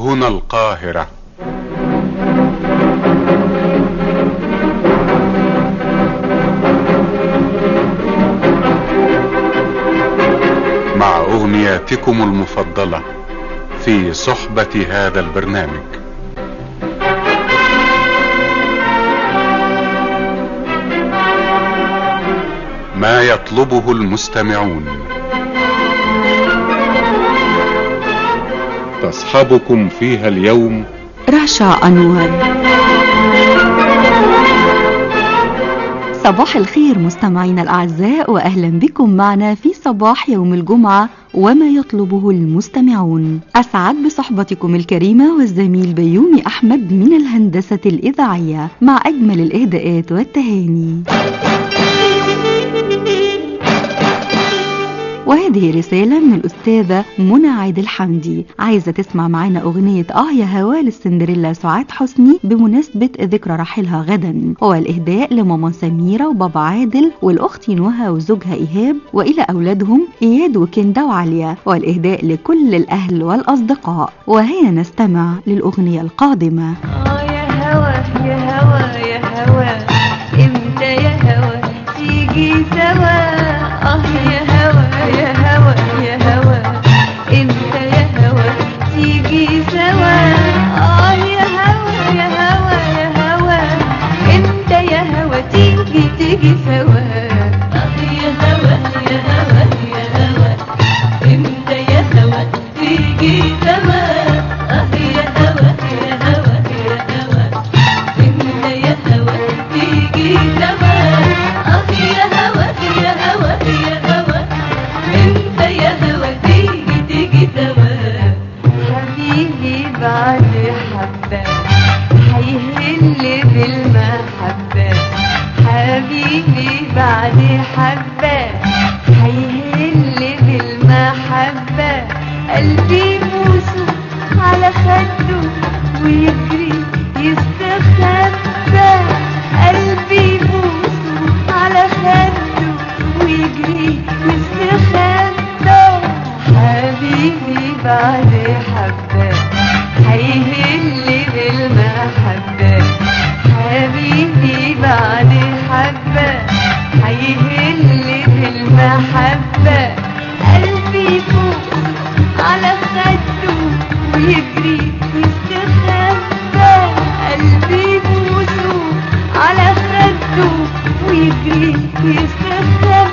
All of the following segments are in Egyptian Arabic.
هنا القاهرة مع أغنياتكم المفضلة في صحبة هذا البرنامج ما يطلبه المستمعون تصحبكم فيها اليوم رشا أنور صباح الخير مستمعينا الأعزاء وأهلا بكم معنا في صباح يوم الجمعة وما يطلبه المستمعون أسعد بصحبتكم الكريمة والزميل بيومي أحمد من الهندسة الإذاعية مع أجمل الإهداءات والتهاني وهذه رسالة من الأستاذة منى عادل حمدي عايزة تسمع معانا أغنية آه يا هوا للسندريلا سعاد حسني بمناسبة ذكرى رحيلها غدا والإهداء لماما سميرة وبابا عادل والأخت نهى وزوجها إيهاب وإلى أولادهم إياد وكندا وعليا والإهداء لكل الأهل والأصدقاء وهيا نستمع للأغنية القادمة آه يا هوا يا هوا يا هوا امتى يا هوا تيجي سوا اه يا هوا يا هوا يا هوا امتى يا هوا تيجي سوا اه يا هوا يا هوا يا هوا امتى يا هوا تيجي تيجي سوا اه يا هوا يا هوا يا هوا امتى يا هوا تيجي سوا اه يا هوا يا هوا يا هوا امتى يا هوا تيجي سوا اه يا هوا يا هوا يا هوا امتى يا هوا تيجي تيجي سوا حبيبي بعد حبة هيهل بالمحبة حبيبي بعد حبة هيهل بالمحبة قلبي بوسه على خده ويجري يستخبى قلبي بوسه على خده ويجري يستخبى حبيبي بعد حبة هيهل بالمحبة حبيبي بعد حبة هيهل بالمحبة قلبي فوق على خده ويجري يستخبى قلبي بوسه على خده ويجري يستخبى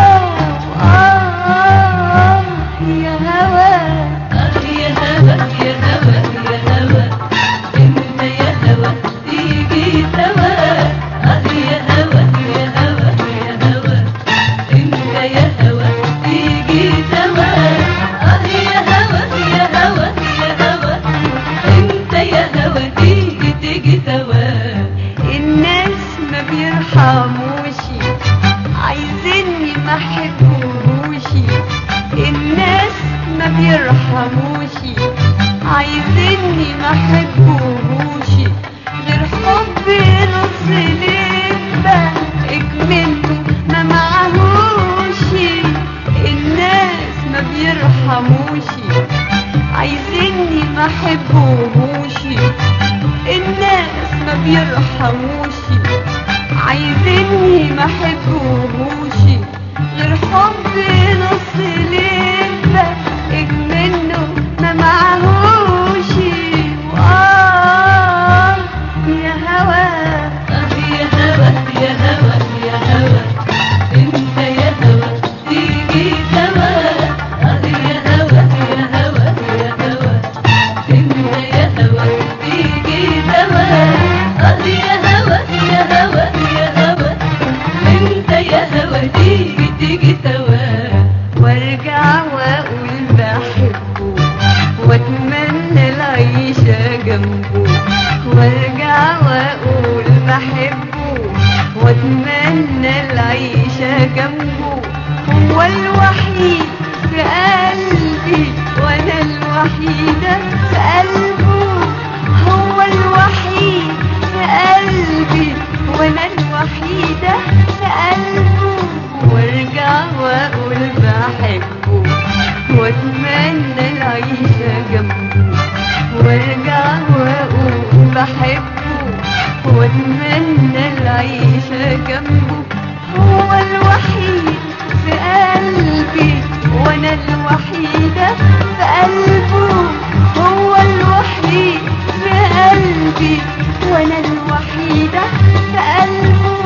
آه يا هوا يا هوا يا هوا يا هوا انت يا هوا تيجي سوا آه يا هوا يا هوا يا هوا انت يا هوا تيجي سوا آه يا هوا يا هوا يا هوا انت يا هوا تيجي تيجي سوا الناس ما بيرحموش عايزيني ما احبوش الناس ما بيرحموش عايزيني ما احبوش غير حب نص لبه اكمله ما معهوش الناس ما بيرحموش عايزيني ما احبوش الناس ما بيرحموش عايزيني ما احبوش غير حب نص لبه اجمنه ما معهوش وآه يا هوا يا هوا يا هوا يا هوا انت يا هوا تيجي سوا آه يا هوا يا هوا يا هوا انت يا هوا تيجي سوا آه يا هوا يا هوا يا هوا انت يا هوا بحبه واتمنى العيشة جنبه هو الوحيد في قلبي وانا الوحيدة في قلبه هو الوحيد في قلبي وانا الوحيدة في قلبه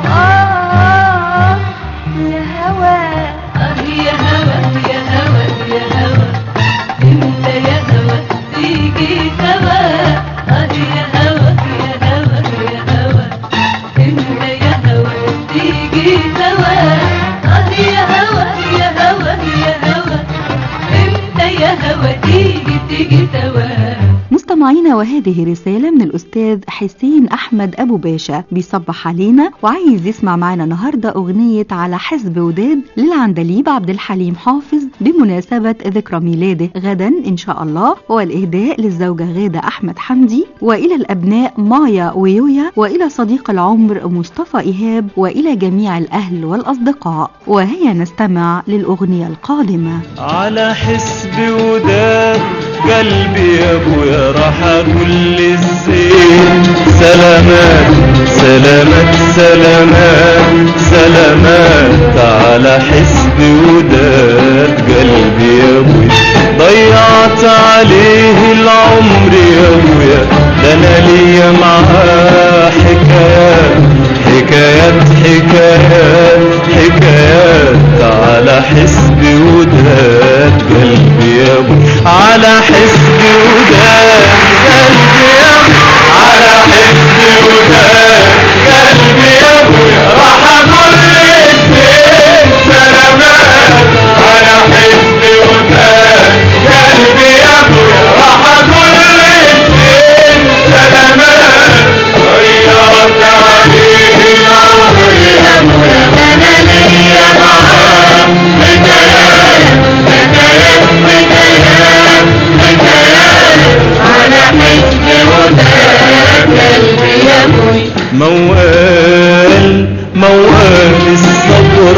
آه يا هوا آه يا هوا يا هوا يا هوا انت يا هوا تيجي سوا آه يا هوا يا هوا يا هوا انت يا هوا تيجي سوا آه يا هوا يا هوا يا هوا انت يا هوا تيجي تيجي سوا مستمعينا وهذه رسالة من الأستاذ حسين أحمد أبو باشا بيصبح علينا وعايز يسمع معنا النهاردة أغنية على حزب وداد للعندليب عبد الحليم حافظ بمناسبة ذكرى ميلاده غدا إن شاء الله والإهداء للزوجة غادة أحمد حمدي وإلى الأبناء مايا ويويا وإلى صديق العمر مصطفى إيهاب وإلى جميع الأهل والأصدقاء وهيا نستمع للأغنية القادمة على حسب وداد قلبي يا ابويا راح اقول للزين سلامات سلامات سلامات سلامات على حسب وداد قلبي يا ابويا ضيعت عليه العمر يا ابويا ده انا ليا معاه حكايات حكايات حكايات حكايات على حسب وداد قلبي يا ابو على حسب وداد قلبي يا ابو على حسب وداد قلبي يا ابو راح اقول للزين سلامات على حسب وداد قلبي يا ابو راح اقول للزين سلامات ضيعت عليه العمر يا ابو انا ليا معاه حكايات حكايات حكايات حكايات على حسب وداد قلبي يا ابوي موال موال الصبر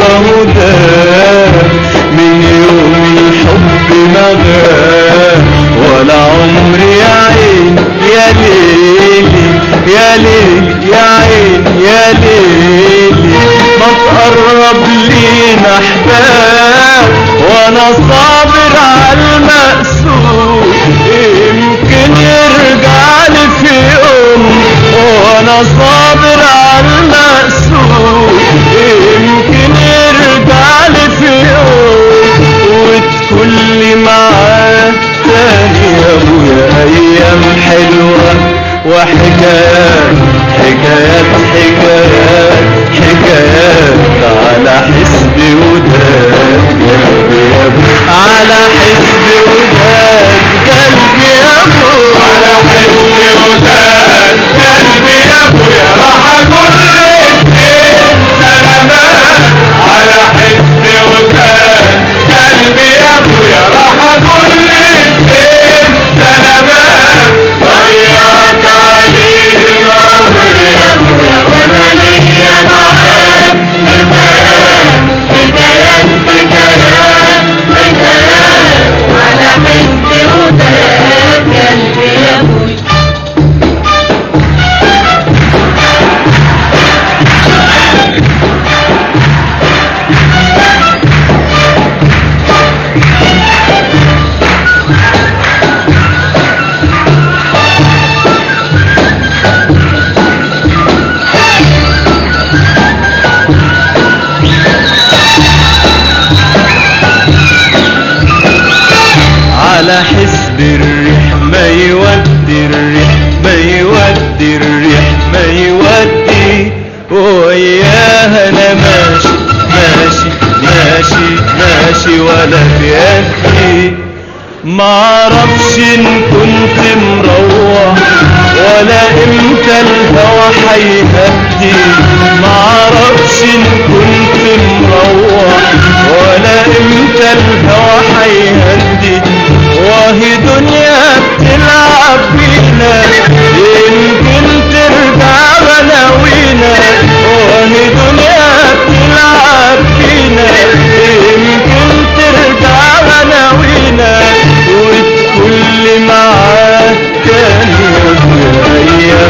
هداه من يوم الحب ما غاب ولا عمري يا عين يا ليلي يا ليلي يا عين يا ليلي ما تقرب لينا احباب وانا صابر على المقسوم يمكن يرجع لي في يوم وانا صابر على المقسوم يمكن يرجع لي في يوم وتكون لي معاه تاني يا ابويا ايام حلوه وحكايات حكايات حكايات حكايات على حسب وداد قلبي يا ابو على حسب وداد قلبي يا ابو على حسب وداد قلبي يا ابو يا راح اقول لك سلامات على حسب وداد قلبي يا ابو يا راح اقول لك سلامات ضيعت عليه العمر يا ابويا وانا ليا معاه حكايات حكايات حكايات حكايات على حسب وداد قلبي يا ابويا على حسب الريح ما يودي الريح ما يودي الريح ما يودي وياها انا ماشي ماشي ماشي ماشي ولا بيدي معرفش ان كنت مروح ولا امتى الهوى هيهدي معرفش ان كنت مروح ولا امتى الهوى هيهدي وهي دنيا بتلعب بينا يمكن ترجع بلاوينا وهي دنيا بتلعب بينا يمكن ترجع بلاوينا وتكل معاك تاني يا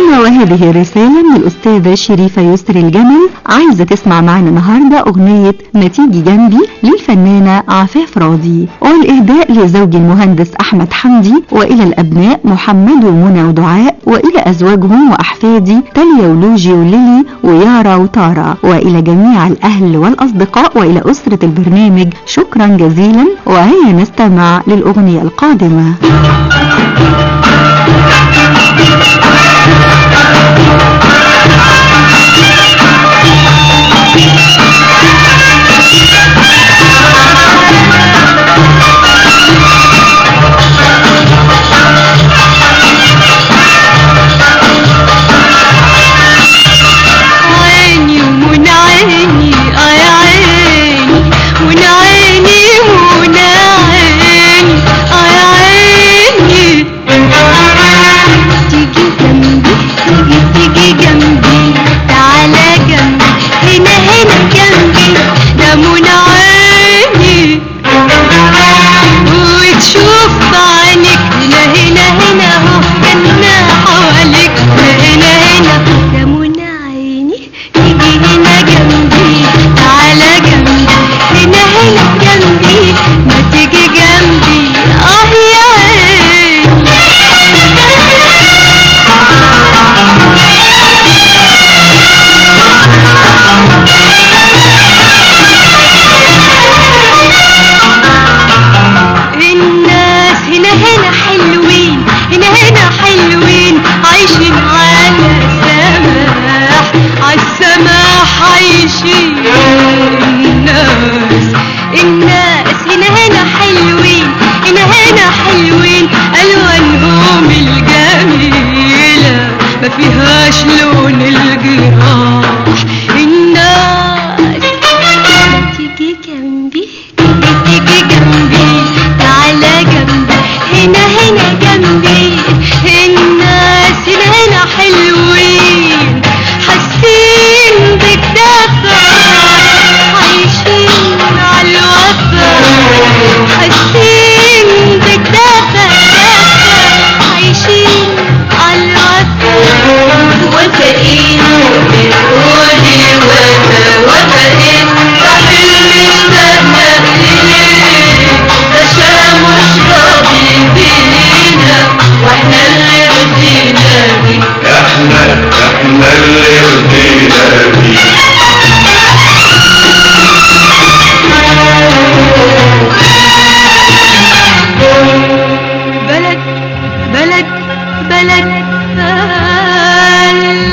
مستمعينا وهذه رسالة من الأستاذة شريفة يسري الجمل عايزة تسمع معنا النهاردة أغنية ما تيجي جنبي للفنانة عفاف راضي والإهداء لزوج المهندس أحمد حمدي وإلى الأبناء محمد ومنى ودعاء وإلى أزواجهم وأحفادي تاليا ولوجي وليلي ويارا وتارا وإلى جميع الأهل والأصدقاء وإلى أسرة البرنامج شكرا جزيلا وهيا نستمع للأغنية القادمة عيني ومن عيني اه يا عيني من عيني ومن عيني اه يا عيني تيجي جنبي تيجي تيجي جنبي تعالى جنبي هنا هنا جنبي ده من عيني وتشوف بعينك هنا هنا هنا اهو جنة حواليك هنا هنا ده من عيني تيجي هنا جنبي تعالى جنبي هنا هنا جنبي ما تيجي جنبي اه يا عيني الناس هنا هنا حلوين هنا هنا حلوين عايشين على السماح على السماح عايشين الناس الناس هنا هنا حلوين هنا هنا حلوين ألوانهم الجميلة ما فيهاش لون الجراح الناس تيجي جنبي تيجي تيجي جنبي تعالى جنبي هنا هنا جنبي الناس هنا هنا حلوين حاسين بالدفى عايشين على الوفا حاسين بالدفى عايشين على الوفا وفاقين بتقولي وفا وفاقين حلم اشتقنا إليه تشا مش راضي بينا واحنا اللي رضينا بيه احنا احنا اللي رضينا بيه بلد بلد بلد بلد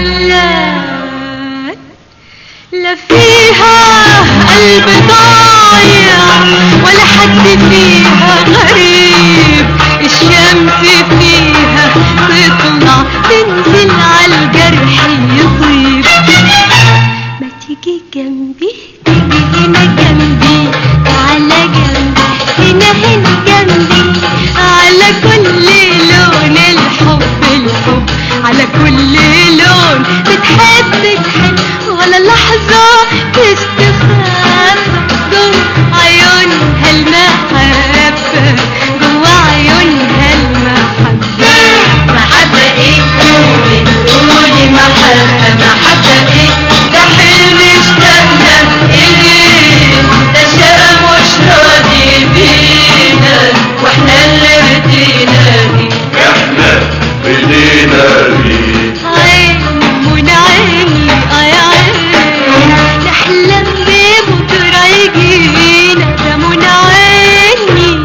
لا فيها قلب ضايع ولا حد فيها غريب الشمس فيها تطلع تنزل على الجرح يطيب ما تيجي جنبي تيجي هنا جنبي تعالى جنبي هنا هنا جنبي على كل لون الحب الحب على كل لون بتحب تحب ولا لحظة تستخاف جوا عيونها المحبة جوا عيونها المحبة محبة ايه بتقولي محبة محبة ايه ده حلم اشتقنا اليه ده شقى مش راضي بينا واحنا اللي رضينا بيه احنا رضينا بيه عين من عيني اه يا عيني نحلم ببكرة يجينا ده من عيني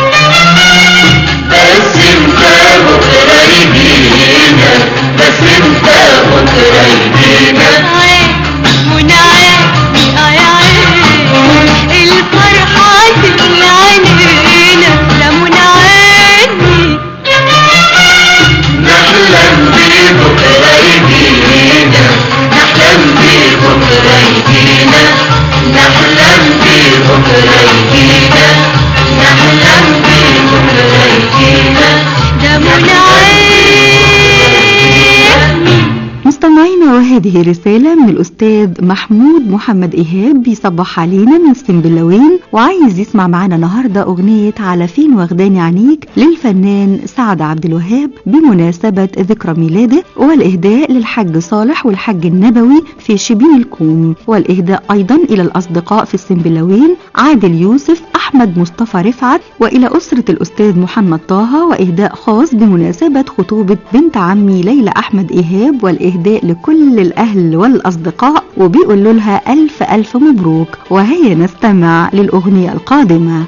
بس انت بكرة يجينا بس انت بكرة يجينا عين من عيني اه يا عيني الفرحة تملى عينينا ده من عيني نحلم بيه بكرة يجينا نحلم بيه بكرة يجينا نحلم بيه بكرة يجينا نحلم بيه بكرة يجينا ده من عيني مستمعينا وهذه رسالة من الأستاذ محمود محمد إيهاب بيصبح علينا من السنبلاوين وعايز يسمع معانا النهاردة أغنية على فين واخداني عينيك للفنان سعد عبد الوهاب بمناسبة ذكرى ميلاده والإهداء للحج صالح والحج النبوي في شبين الكوم والإهداء أيضا إلى الأصدقاء في السنبلاوين عادل يوسف أحمد مصطفى رفعت وإلى أسرة الأستاذ محمد طه وإهداء خاص بمناسبة خطوبة بنت عمي ليلى أحمد إيهاب والإهداء لكل الأهل والأصدقاء وبيقولوا لها ألف ألف مبروك وهيا نستمع للأغنية القادمة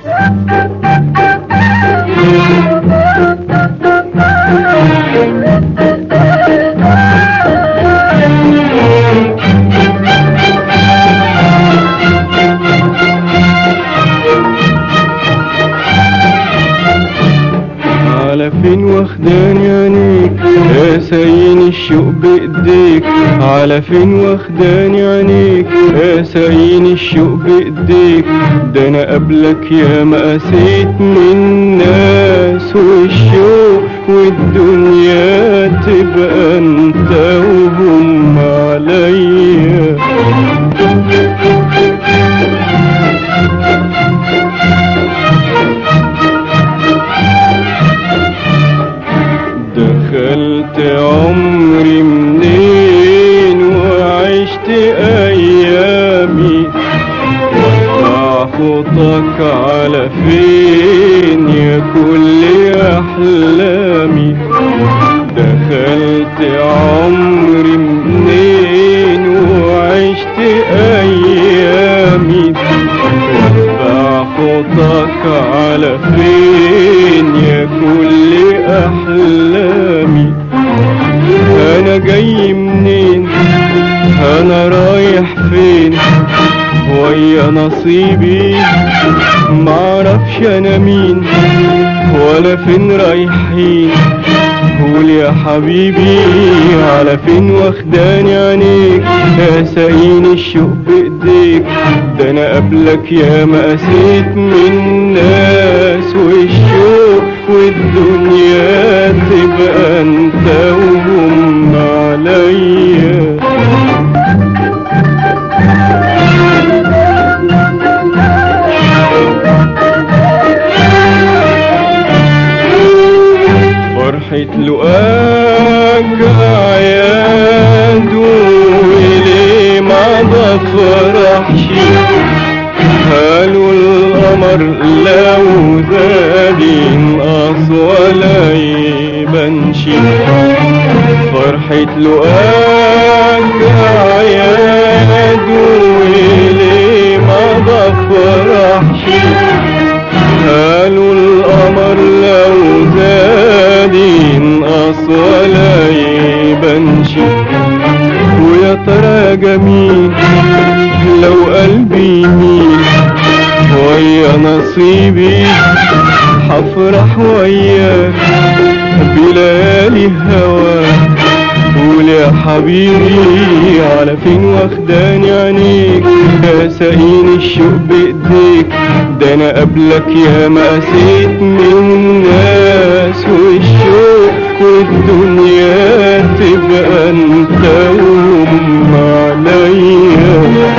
على فين واخداني عينيك يا سايين الشوق بايديك على فين واخداني عينيك يا سايين الشوق بايديك ده انا قبلك يا ما قسيت من الناس والشوق والدنيا تبقى انت وهم عليا دخلت عمري منين وعشت ايامي وقع خطك على فين يا كل احلامي دخلت عمري منين وعشت ايامي وقع خطك على فين يا كل احلامي انا جاي منين انا رايح فين ويا نصيبي معرفش انا مين ولا فين رايحين قول يا حبيبي على فين واخداني عينيك يا ساقين الشوق بايديك ده انا قبلك يا ما قسيت من الناس والشوق والدنيا تبقى انت وهم عليا فرحة لقاك عياد وليه ما بفرحش قالوا القمر لو زاد ينقص ولا يبانش فرحة لقاك عياد وليه ما بفرحش قالوا القمر لو زاد ينقص ولا يبانش ويا ترى جميل لو قلبي يميل ويا نصيبي حفرح وياك بليالي هواك قول يا حبيبي على فين واخداني عينيك يا ساقين الشوق بايديك ده انا قبلك يا ما قسيت من الناس والشوق والدنيا تبقى انت وهم عليا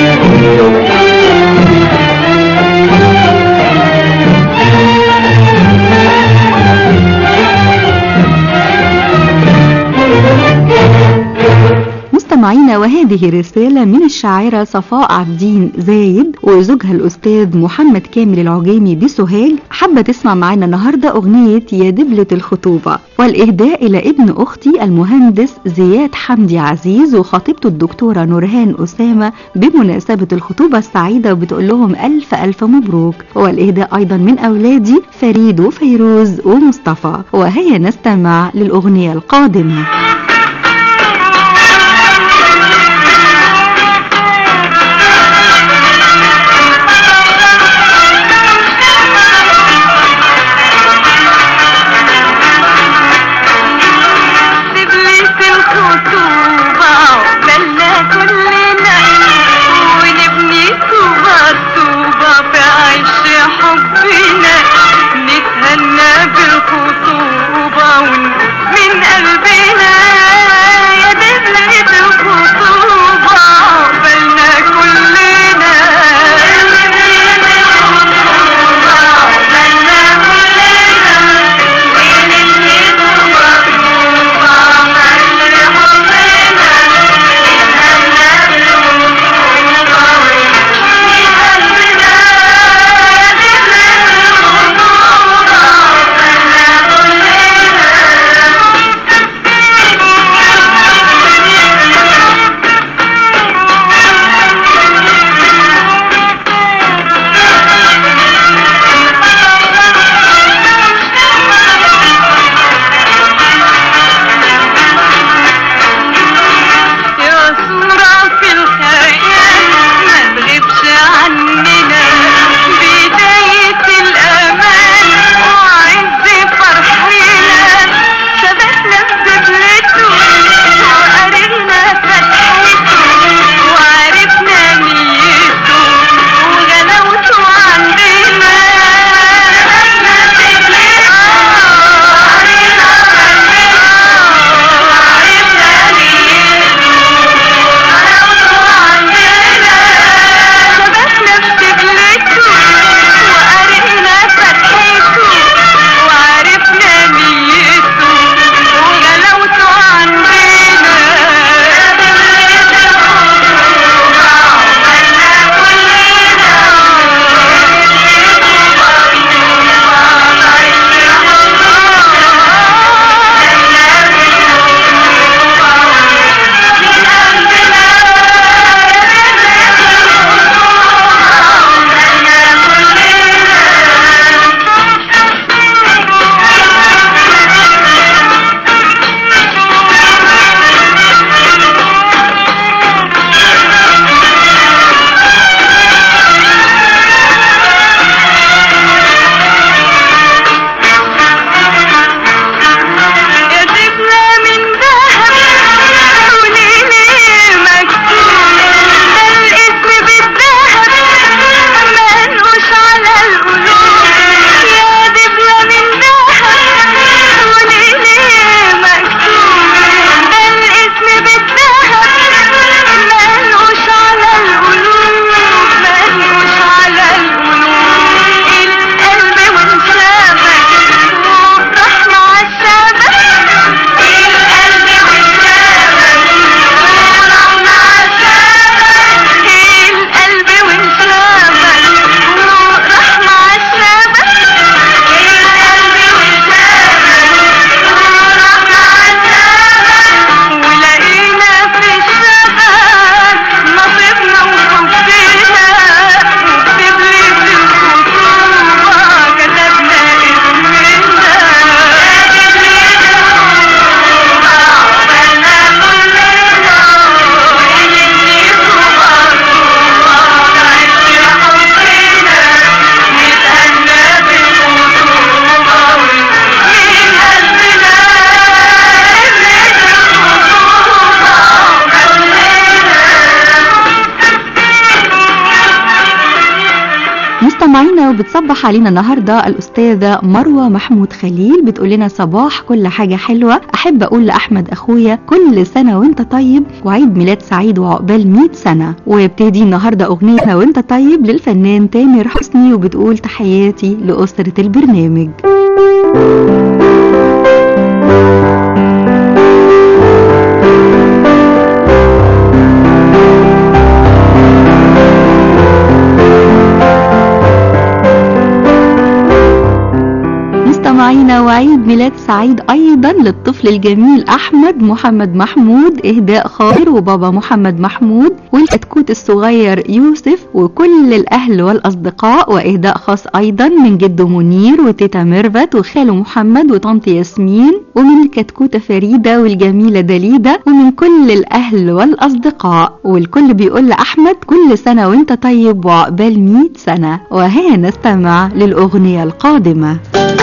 مستمعينا وهذه رسالة من الشاعرة صفاء عبدين زايد وزوجها الأستاذ محمد كامل العجيمي بسوهاج حابة تسمع معانا النهاردة أغنية يا دبلة الخطوبة والإهداء إلى ابن أختي المهندس زياد حمدي عزيز وخطيبته الدكتورة نورهان أسامة بمناسبة الخطوبة السعيدة وبتقول لهم ألف ألف مبروك والإهداء أيضا من أولادي فريد وفيروز ومصطفى وهيا نستمع للأغنية القادمة دبلة الخطوبة عقبالنا كلنا ونبني طوبة طوبة في عيش حبنا نتهنى بالخطوبة ونقول من قلبنا معانا وبتصبح علينا النهارده الاستاذه مروه محمود خليل بتقول لنا صباح كل حاجه حلوه احب اقول لاحمد اخويا كل سنه وانت طيب وعيد ميلاد سعيد وعقبال 100 سنه وبتهدي النهارده اغنيه وانت طيب للفنان تامر حسني وبتقول تحياتي لاسره البرنامج مستمعينا وعيد ميلاد سعيد ايضا للطفل الجميل احمد محمد محمود اهداء خاطر وبابا محمد محمود والكتكوت الصغير يوسف وكل الاهل والاصدقاء واهداء خاص ايضا من جده منير وتيتا ميرفت وخاله محمد وطنط ياسمين ومن الكتكوته فريده والجميله دليده ومن كل الاهل والاصدقاء والكل بيقول لاحمد كل سنه وانت طيب وعقبال 100 سنه وها نستمع للاغنيه القادمه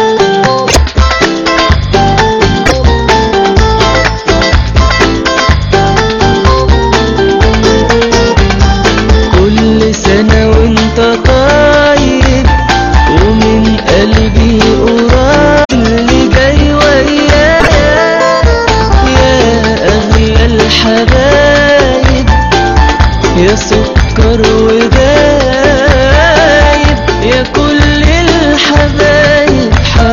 كل سنة وانت طيب ومن قلبي قريب اللي جاي وياك يا أغلى الحبايب يا سكر ودايب يا كل الحبايب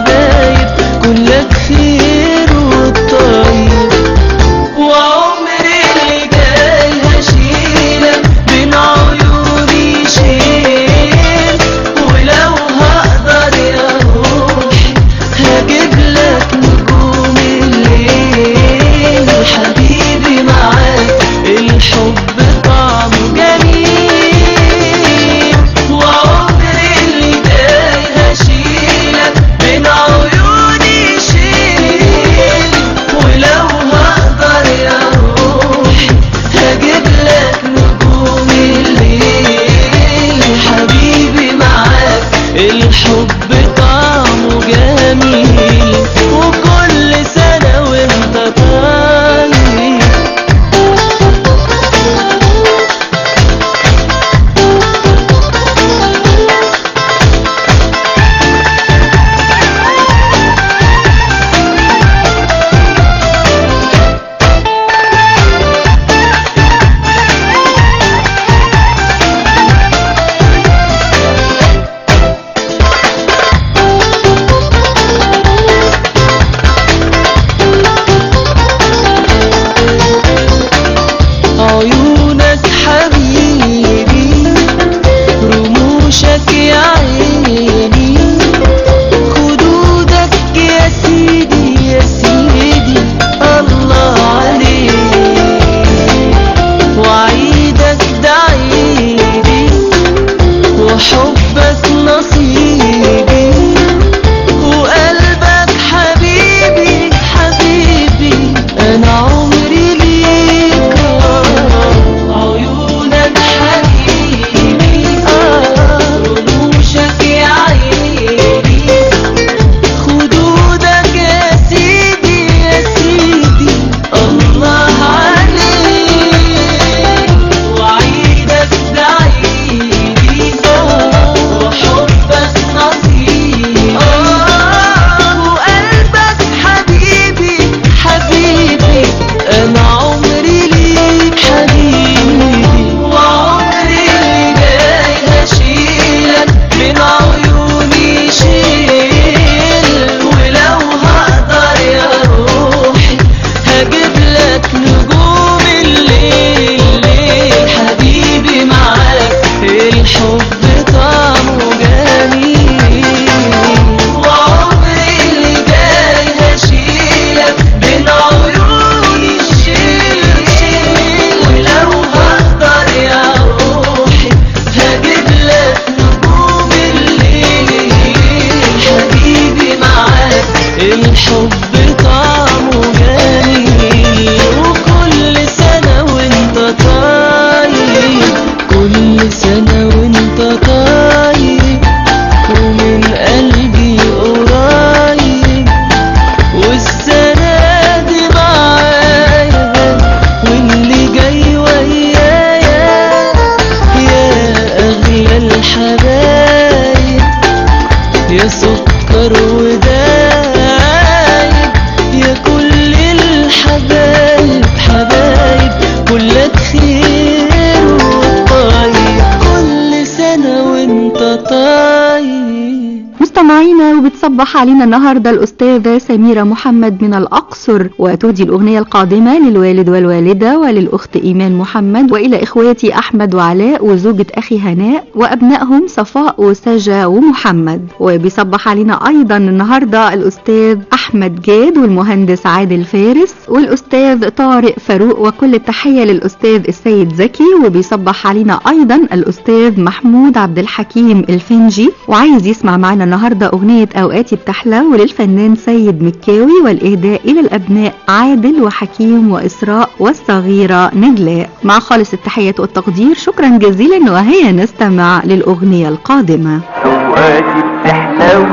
وبتصبح علينا النهاردة الأستاذة سميرة محمد من الأقصر وتهدي الأغنية القادمة للوالد والوالدة وللأخت إيمان محمد وإلى إخواتي أحمد وعلاء وزوجة أخي هناء وأبنائهم صفاء وسجا ومحمد وبيصبح علينا أيضا النهاردة الأستاذ أحمد جاد والمهندس عادل فارس والأستاذ طارق فاروق وكل التحية للأستاذ السيد زكي وبيصبح علينا أيضا الأستاذ محمود عبد الحكيم الفنجي وعايز يسمع معنا النهاردة أغنية أوقاتي بتحلى وللفنان سيد مكاوي والإهداء إلى الأبناء عادل وحكيم وإسراء والصغيرة نجلاء مع خالص التحية والتقدير شكرا جزيلا وهيا نستمع للأغنية القادمة اوقاتي بتحلو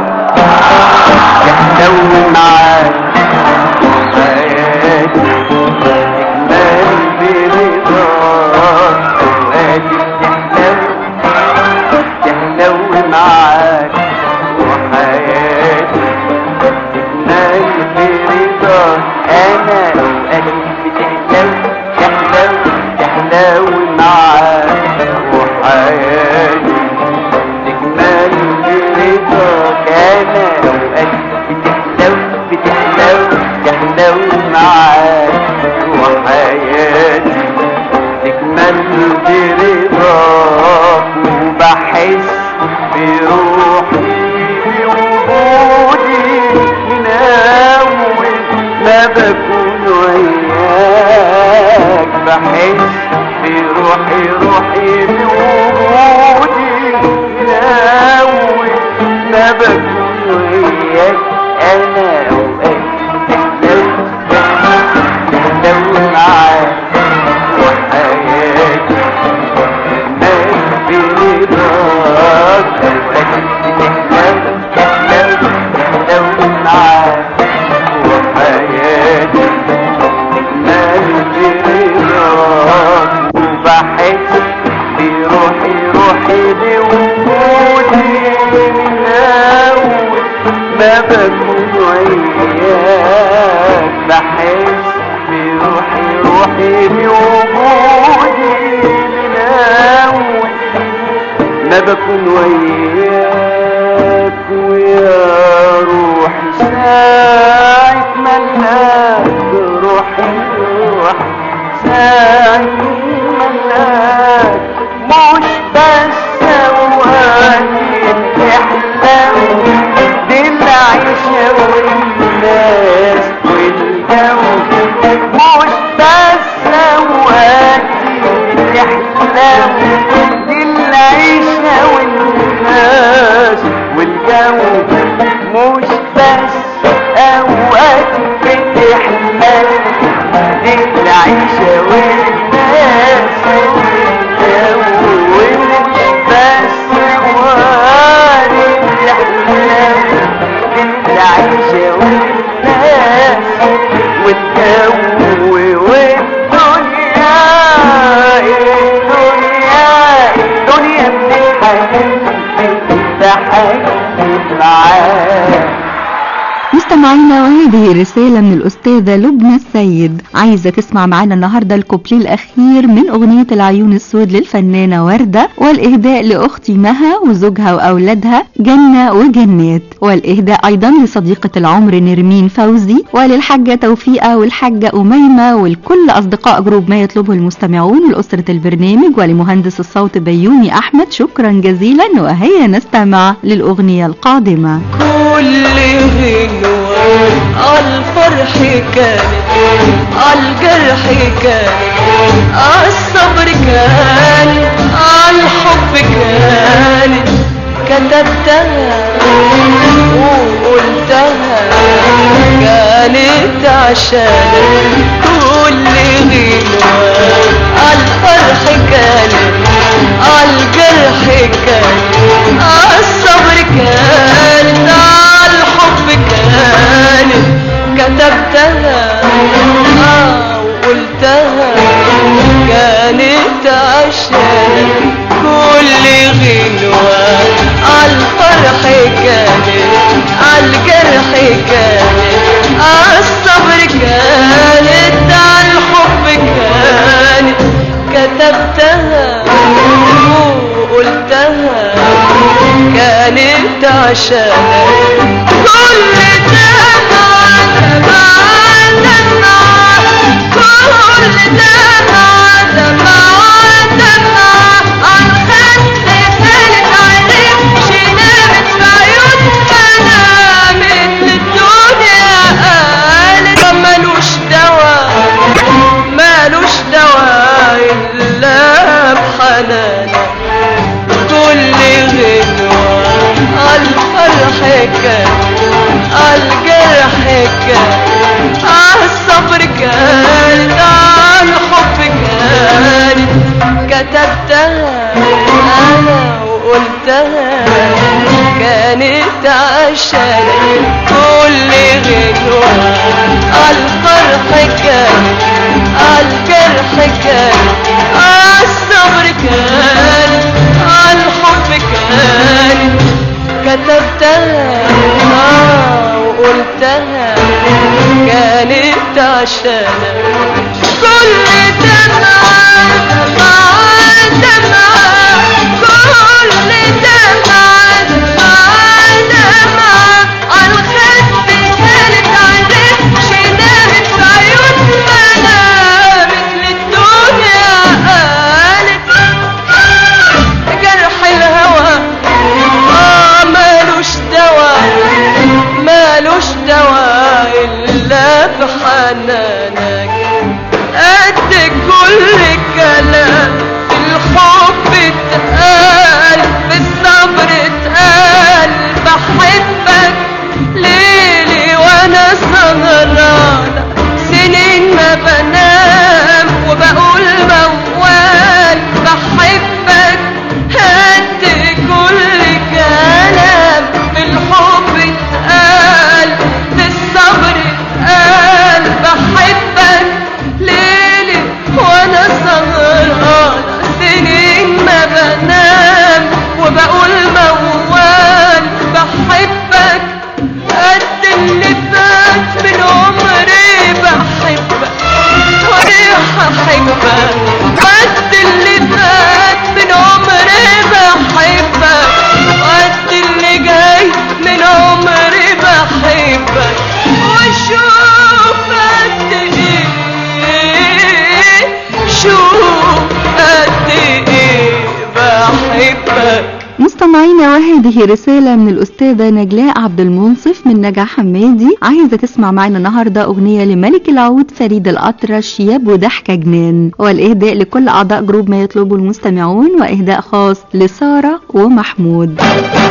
بتحلو معاك حياتي تكمل برضاك اوقاتي بتحلو بتحلو معاك وحياتي تكمل برضاك انا اوقاتي بتحلو تحلو تحلو معاك وحياتي تكمل برضاك انا وقلبي بتحلو بتحلو تحلو معاك وحياتي تكمل برضاك وبحس بروحي بوجودي من اول ما بكون وياك بحس بروحي روحي بوجودي من اول ما بكون وياك انا اوقات تحلو تحلو معاك وحياتي ما برضاك اوقات تحلو تحلو تحلو معاك وحياتي ما برضاك وبحس بروحي روحي بوجودي من أول ما بكون وياك بحس بروحي روحي بوجودي من أول ما بكون وياك ويا روحي ساعة ما نلاقي روحي روحي ساعة ما نلاقي مش بس اوقاتي تحلم دي العيشة والناس والجو مش بس اوقاتي تحلم دي العيشة والناس والجو مش بس اوقات بتحلم دي العيشة والناس والجو مش بس اوقات بتحلم دي العيشة والناس والجو والدنيا الدنيا الدنيا بتحكي بتحكي معاك مستمعينا وهذه رسالة من الأستاذة لبنى السيد عايزة تسمع معنا النهاردة الكوبليه الأخير من أغنية العيون السود للفنانة وردة والإهداء لأختي مها وزوجها وأولادها جنة وجنات والإهداء أيضا لصديقة العمر نرمين فوزي وللحاجة توفيقة والحاجة أميمة ولكل أصدقاء جروب ما يطلبه المستمعون لأسرة البرنامج ولمهندس الصوت بيومي أحمد شكرا جزيلا وهيا نستمع للأغنية القادمة كل غنوة عالفرح كانت عالجرح كانت عالصبر كانت عالحب كانت كتبتها وقلتها كانت عشانك كل غنوة عالفرح كانت عالجرح كانت عالصبر كانت عالحب كانت كتبتها آه وقلتها كانت عشانك كل غنوة عالفرح كانت عالجرح كانت عالصبر كانت عالحب كانت كتبتها وقلتها كانت عشانك كل دمعة دمعة دمعة كل دمعة دمعة دمعة عالخد كانت عينيك شنامت في عيون منامت للدنيا قالت ملوش دواء مالوش دواء إلا بحنانك كل غنوة عالفرح كان عالجرح كان عالصبر كان عالحب كان كتبتها أنا وقلتها كانت عشانك كل غنوة عالفرح كان عالجرح كان عالصبر كان عالحب كان كتبتها آه وقلتها كانت عشانك كل دمعة دمعة دمعة كل دمعة دمعة دمعة عالخد كانت عينيك شنامت في عيون منامت للدنيا قالت جرح الهوى آه مالوش دواء مالوش دواء إلا بحنانك قد كل كلام في الحب اتقال بالصبر اتقال بحبك ليلي وانا سهرانة سنين ما بنام وبقول موال بحبك قد كل كلام بالحب اتقال بالصبر اتقال بحبك ليلي وانا سهرانة سنين ما بنام وبقول موال بحبك قد اللي فات من عمري بحبك وريح احبك قد اللي فات من عمري بحبك قد اللي جاي من عمري بحبك وشوف قد ايه شوف قد ايه بحبك مستمعينا وهذه رسالة من الأستاذة نجلاء عبد المنصف من نجا حمادي عايزة تسمع معنا النهاردة أغنية لملك العود فريد الأطرش يابو ضحكة جنان والإهداء لكل أعضاء جروب ما يطلبه المستمعون وإهداء خاص لسارة ومحمود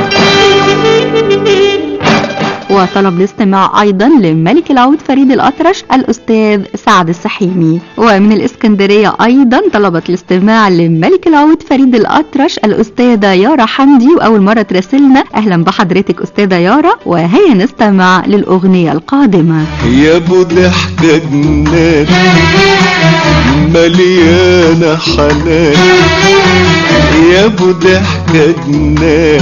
وطلب الاستماع أيضا لملك العود فريد الأطرش الأستاذ سعد السحيمي ومن الإسكندرية أيضا طلبت الاستماع لملك العود فريد الأطرش الأستاذة يارا حمدي وأول مرة تراسلنا أهلا بحضرتك أستاذة يارا وهيا نستمع للأغنية القادمة يا ابو ضحكة جنان مليانة حنان يا ابو ضحكة جنان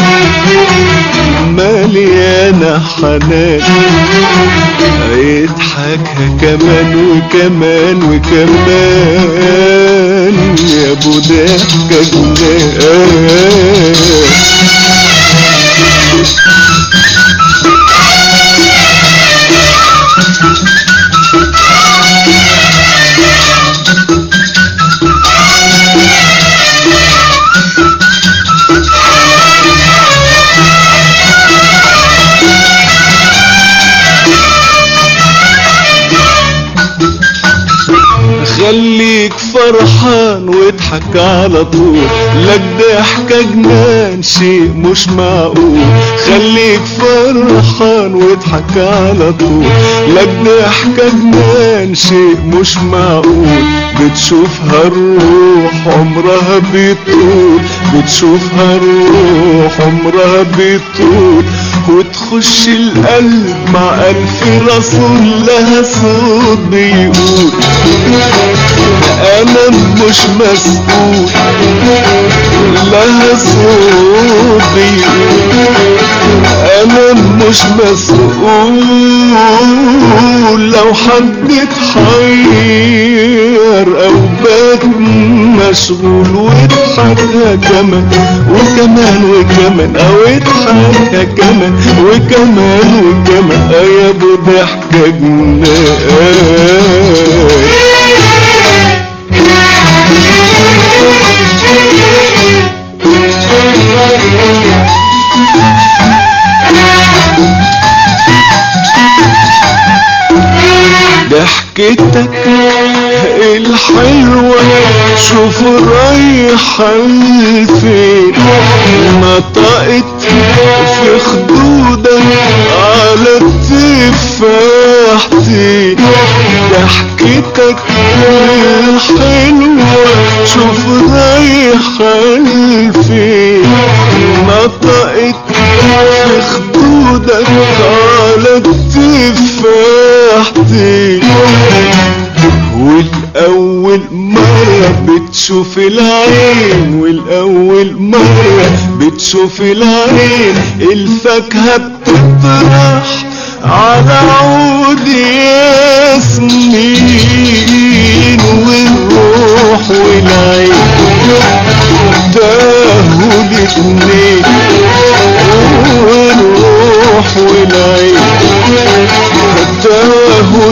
مليانة حنان يضحكها كمان وكمان وكمان يا ابو ضحكة جنان خليك فرحان واضحك على طول لك ضحكة جنان شيء مش معقول خليك فرحان واضحك على طول لك ضحكة جنان شيء مش معقول بتشوفها الروح عمرها بيطول بتشوفها الروح عمرها بيطول وتخش القلب مع ألف رسول لها صوت بيقول أنا مش مسؤول لها صوت بيقول أنا كمان مش مسؤول لو حد اتحير او بات مشغول واضحكها كمان وكمان وكمان او اضحكها كمان وكمان وكمان آه يا ابو ضحكة جنان ضحكتك الحلوة شوف رايحة لفين نطقت في خدودك على التفاحتين ضحكتك الحلوة شوف رايحة لفين نطقت في خدودك على التفاحتين والأول مرة بتشوف العين والأول مرة بتشوف العين الفاكهة بتطرح على عود ياسمين والروح والعين تاهوا الاتنين والروح والعين تاهوا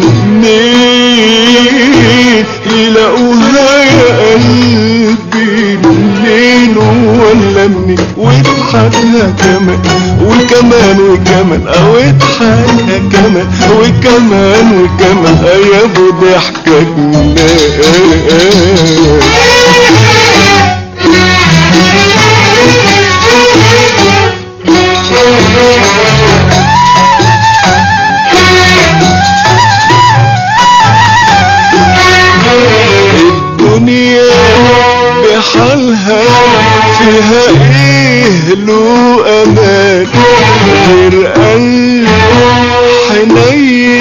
الاتنين يلاقوها يا قلبي منين ولا منين واضحكها كمان وكمان وكمان او اضحكها كمان وكمان وكمان آه يا ابو ضحكة جنان الدنيا بحالها فيها ايه له امان غير قلب حنين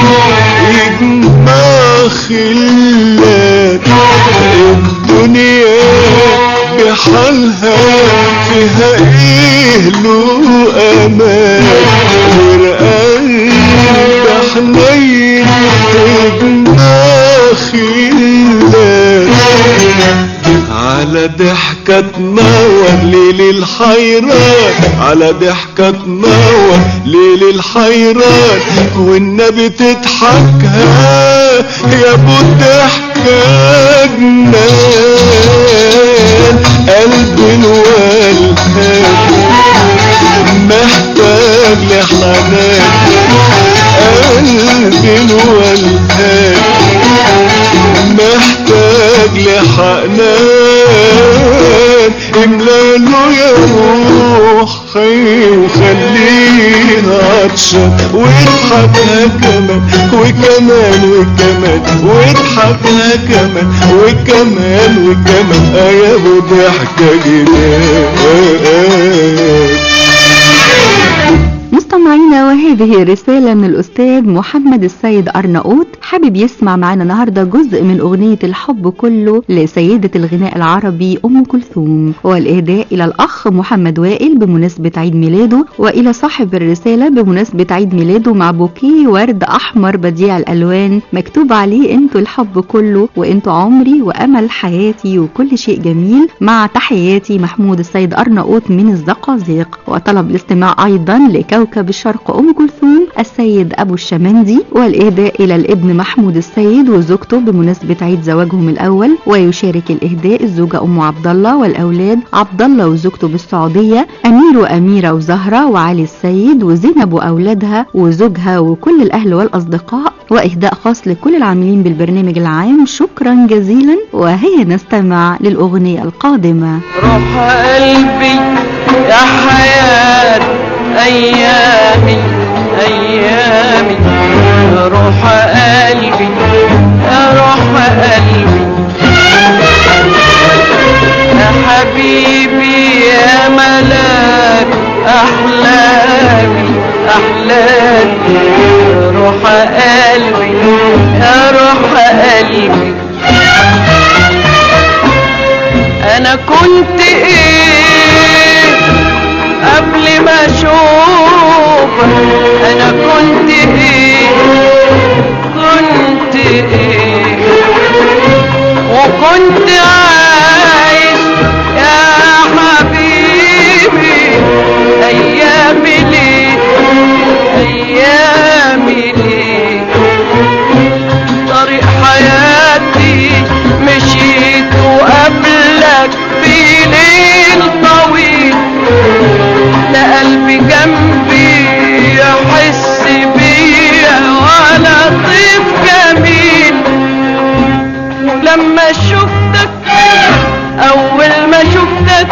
يجمع خلات الدنيا بحالها فيها ايه له امان غير قلب حنين يجمع خلات على ضحكة تنور ليل الحيران على ضحكة تنور ليل الحيران والنبي تضحكها يا ابو الضحكة جنان قلبي الوالهان محتاج لحنان قلبي الوالهان محتاج لحنان املاله يا روحي وخليها عطشان واضحكها كمان وكمان وكمان واضحكها كمان وكمان وكمان آه يا ابو ضحكة جنان مستمعينا وهذه رسالة من الأستاذ محمد السيد أرناؤوط حابب يسمع معنا النهاردة جزء من أغنية الحب كله لسيدة الغناء العربي أم كلثوم والإهداء إلى الأخ محمد وائل بمناسبة عيد ميلاده وإلى صاحب الرسالة بمناسبة عيد ميلاده مع بوكيه ورد أحمر بديع الألوان مكتوب عليه أنتوا الحب كله وأنتوا عمري وأمل حياتي وكل شيء جميل مع تحياتي محمود السيد أرناؤوط من الزقازيق وطلب الاستماع أيضا لكوكب الشرق أم كلثوم السيد أبو الشمندي والإهداء إلى الابن محمود السيد وزوجته بمناسبة عيد زواجهم الأول ويشارك الإهداء الزوجة أم عبد الله والأولاد عبد الله وزوجته بالسعودية أمير وأميرة وزهرة وعلي السيد وزينب وأولادها وزوجها وكل الأهل والأصدقاء وإهداء خاص لكل العاملين بالبرنامج العام شكرا جزيلا وهيا نستمع للأغنية القادمة روح قلبي يا حياة أيامي أيامي روح قلبي يا روح قلبي يا حبيبي يا ملاك أحلامي أحلامي روح قلبي يا روح قلبي انا كنت ايه قبل ما اشوفك انا كنت ايه كنت ايه وكنت عايش يا حبيبي ايامي ليه ايامي ليه طريق حياتي مشيت وقبلك في ليل طويل لا قلبي جنبي يحس بيا ولا طيف جميل ولما شفتك اول ما شفتك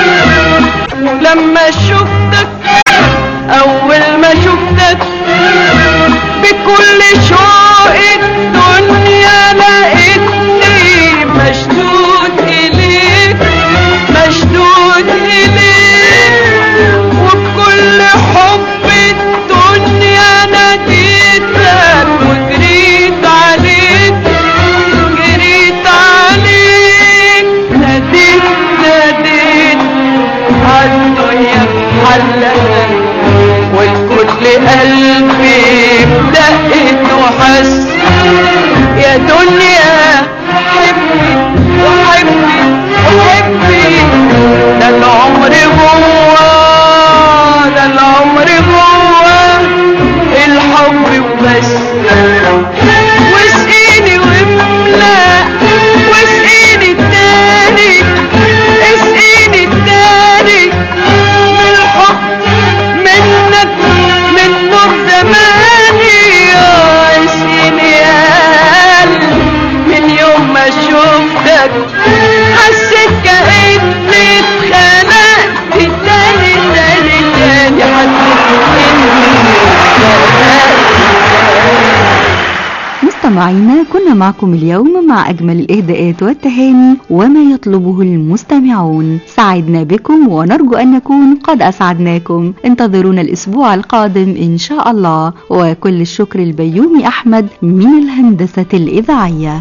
ولما شفتك اول ما شفتك بكل شوق الدنيا لقيتني مشدود اليك مشدود اليك وبكل حب الدنيا ناديتك وجريت عليك جريت عليك ناديت ناديت عالدنيا بحلها والكل قلبي بدقت وحس يا دنيا حبي وحبي وحبي ده العمر جوا ده العمر جوا الحب وبس واسقيني واملا واسقيني التاني اسقيني التاني من الحب منك من نور زماني يا اسقيني يا قلبي من يوم ما شفتك حسيت كأني اتخنقت تاني تاني تاني حسيت اني اتخنقت مستمعينا كنا معكم اليوم مع أجمل الإهداءات والتهاني وما يطلبه المستمعون سعدنا بكم ونرجو أن نكون قد أسعدناكم انتظرونا الأسبوع القادم إن شاء الله وكل الشكر البيومي أحمد من الهندسة الإذاعية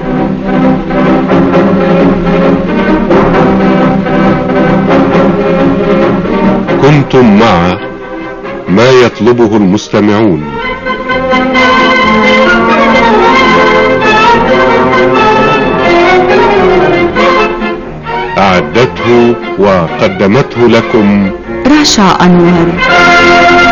كنتم مع ما يطلبه المستمعون أعدته وقدمته لكم رشا أنور